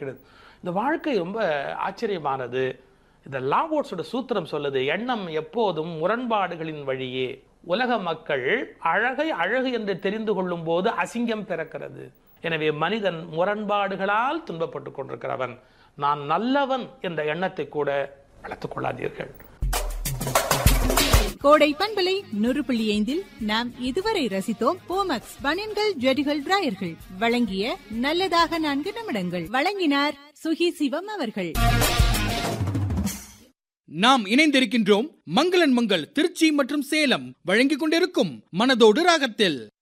கிடையாது இந்த வாழ்க்கை ரொம்ப ஆச்சரியமானது இந்த லாவோட்ஸோட சூத்திரம் சொல்லுது எண்ணம் எப்போதும் முரண்பாடுகளின் வழியே உலக மக்கள் அழகை அழகு என்று தெரிந்து கொள்ளும் போது அசிங்கம் பிறக்கிறது எனவே மனிதன் முரண்பாடுகளால் துன்பப்பட்டு கொண்டிருக்கிறவன் நான் நல்லவன் என்ற எண்ணத்தை கூட வளர்த்துக் கொள்ளாதீர்கள் கோடை பண்பலை நூறு புள்ளி ஐந்தில் நாம் இதுவரை ரசித்தோம் போமக்ஸ் பனியன்கள் ஜெடிகள் டிராயர்கள் வழங்கிய நல்லதாக நான்கு நிமிடங்கள் வழங்கினார் சுகி சிவம் அவர்கள் நாம் இணைந்திருக்கின்றோம் மங்களன் மங்கள் திருச்சி மற்றும் சேலம் வழங்கிக் கொண்டிருக்கும் மனதோடு ராகத்தில்